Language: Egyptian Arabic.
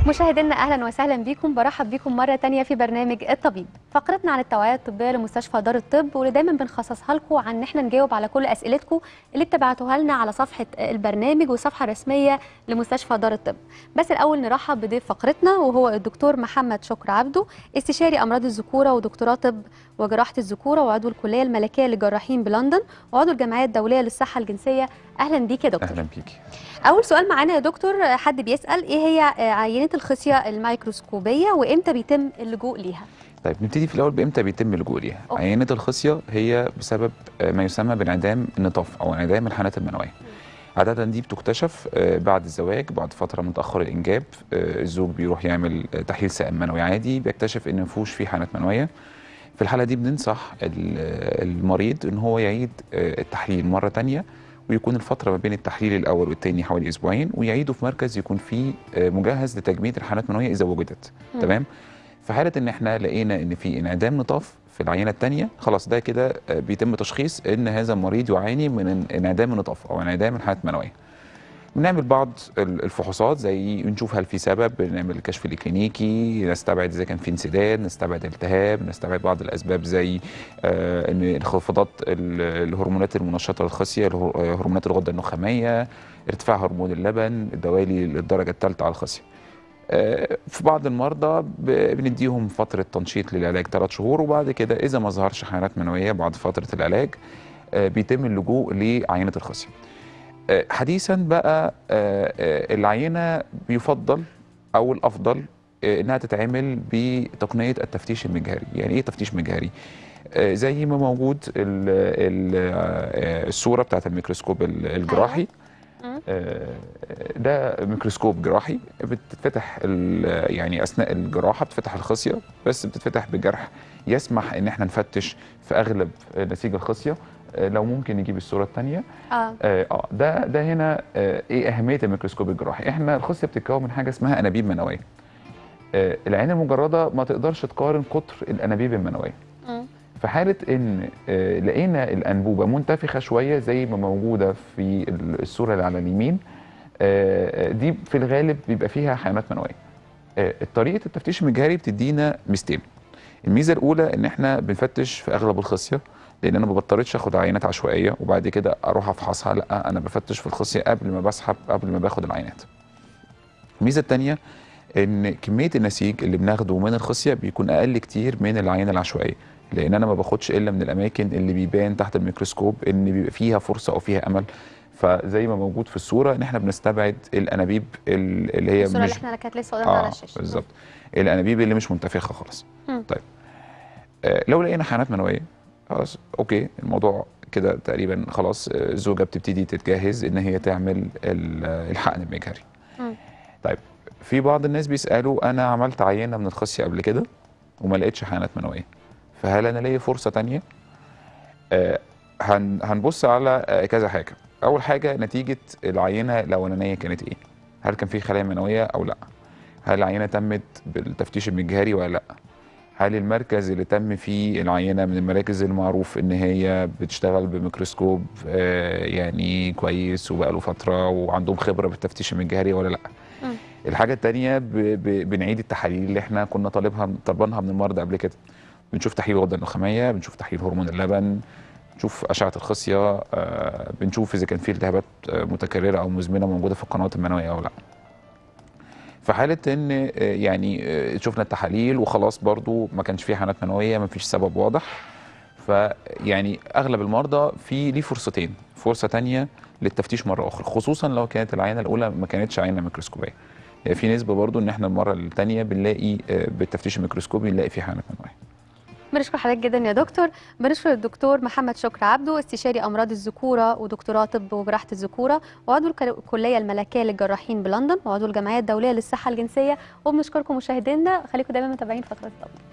مشاهدينا اهلا وسهلا بكم برحب بكم مره تانية في برنامج الطبيب فقرتنا عن التوعيه الطبيه لمستشفى دار الطب واللي دايما بنخصصها لكم عن ان احنا نجاوب على كل اسئلتكم اللي بتبعتوها لنا على صفحه البرنامج والصفحه الرسميه لمستشفى دار الطب بس الاول نرحب بضيف فقرتنا وهو الدكتور محمد شكر عبده استشاري امراض الذكوره ودكتوراه طب وجراحه الذكوره وعضو الكليه الملكيه للجراحين بلندن وعضو الجمعيه الدوليه للصحه الجنسيه اهلا بيك يا دكتور اهلا بيكي اول سؤال معانا يا دكتور حد بيسال ايه هي عينه الخصيه الميكروسكوبيه وامتى بيتم اللجوء ليها طيب نبتدي في الاول بامتى بيتم اللجوء ليها أوكي. عينه الخصيه هي بسبب آه، ما يسمى بانعدام النطاف او انعدام الحالات المنويه عادة دي بتكتشف آه، بعد الزواج بعد فترة من تأخر الإنجاب آه، الزوج بيروح يعمل آه، تحليل سائل منوي عادي بيكتشف إن مفيهوش فيه حالات منوية في الحالة دي بننصح ال- المريض إن هو يعيد آه، التحليل مرة تانية ويكون الفترة ما بين التحليل الأول والتاني حوالي أسبوعين ويعيده في مركز يكون فيه آه، مجهز لتجميد الحالات المنوية إذا وجدت مم. تمام في حالة إن إحنا لقينا إن في انعدام نطاف في العينة التانية خلاص ده كده آه، بيتم تشخيص إن هذا المريض يعاني من ان- انعدام النطاف أو انعدام الحالات المنوية بنعمل بعض ال- الفحوصات زي نشوف هل في سبب بنعمل الكشف الكلينيكي نستبعد اذا كان في انسداد نستبعد التهاب نستبعد بعض الاسباب زي آه ان انخفاضات ال- الهرمونات المنشطه للخصيه الهر- آه، هرمونات الغده النخاميه ارتفاع هرمون اللبن الدوالي للدرجه الثالثه على الخصيه آه، في بعض المرضى ب- بنديهم فترة تنشيط للعلاج ثلاث شهور وبعد كده إذا ما ظهرش حالات منوية بعد فترة العلاج آه، بيتم اللجوء لعينة الخصية. آه، حديثا بقى آه، آه، العينة بيفضل أو الأفضل آه، إنها تتعمل بتقنية التفتيش المجهري، يعني إيه تفتيش مجهري؟ آه، زي ما موجود ال- ال- آه، الصورة بتاعت الميكروسكوب ال- الجراحي مم. آه، ده ميكروسكوب جراحي بتتفتح ال- يعني اثناء الجراحه بتفتح الخصيه بس بتتفتح بجرح يسمح ان احنا نفتش في اغلب نسيج الخصيه آه، لو ممكن نجيب الصوره الثانيه اه اه آه، ده ده هنا آه، ايه اهميه الميكروسكوب الجراحي احنا الخصيه بتتكون من حاجه اسمها انابيب منويه آه، العين المجرده ما تقدرش تقارن قطر الانابيب المنويه مم. في حالة إن آه، لقينا الأنبوبة منتفخة شوية زي ما موجودة في ال- الصورة اللي على اليمين آه، آه، دي في الغالب بيبقى فيها حيوانات منوية آه، طريقة التفتيش المجهري بتدينا ميزتين الميزة الأولى إن إحنا بنفتش في أغلب الخصية لأن أنا ما بضطرش آخد عينات عشوائية وبعد كده أروح أفحصها لا أنا بفتش في الخصية قبل ما بسحب قبل ما باخد العينات الميزة التانية ان كميه النسيج اللي بناخده من الخصيه بيكون اقل كتير من العينه العشوائيه لان انا ما باخدش الا من الاماكن اللي بيبان تحت الميكروسكوب ان بيبقى فيها فرصه او فيها امل فزي ما موجود في الصوره ان احنا بنستبعد الانابيب ال- اللي هي الصوره اللي مش احنا كانت لسه قدامنا على اه الشاشه بالظبط الانابيب اللي مش منتفخه خالص مم. طيب آه لو لقينا حيوانات منويه خلاص اوكي الموضوع كده تقريبا خلاص آه، الزوجه بتبتدي تتجهز ان هي تعمل ال- آه، الحقن المجهري مم. طيب في بعض الناس بيسالوا انا عملت عينه من الخصيه قبل كده وما لقيتش حيوانات منويه فهل انا ليا فرصه تانية آه هن هنبص على آه كذا حاجه اول حاجه نتيجه العينه الاولانيه كانت ايه هل كان في خلايا منويه او لا هل العينه تمت بالتفتيش المجهري ولا لا هل المركز اللي تم فيه العينه من المراكز المعروف ان هي بتشتغل بميكروسكوب آه يعني كويس وبقاله فتره وعندهم خبره بالتفتيش المجهري ولا لا مم. الحاجه الثانيه ب... ب... بنعيد التحاليل اللي احنا كنا طالبها طالبينها من المرضى قبل كده بنشوف تحليل الغده النخاميه بنشوف تحليل هرمون اللبن بنشوف اشعه الخصيه آه، بنشوف اذا كان في التهابات آه، متكرره او مزمنه موجوده في القنوات المنويه او لا في حاله ان آه، يعني آه، شفنا التحاليل وخلاص برضو ما كانش فيه حالات منويه ما فيش سبب واضح فيعني اغلب المرضى في ليه فرصتين فرصه تانية للتفتيش مره اخرى خصوصا لو كانت العينه الاولى ما كانتش عينه ميكروسكوبيه يعني في نسبه برضو ان احنا المره الثانيه بنلاقي آه، بالتفتيش الميكروسكوبي بنلاقي فيه حالات منويه بنشكر حضرتك جدا يا دكتور بنشكر الدكتور محمد شكر عبده استشاري امراض الذكوره ودكتوراه طب وجراحه الذكوره وعضو الك- الكليه الملكيه للجراحين بلندن وعضو الجمعيه الدوليه للصحه الجنسيه وبنشكركم مشاهدينا خليكم دايما متابعين فقره الطب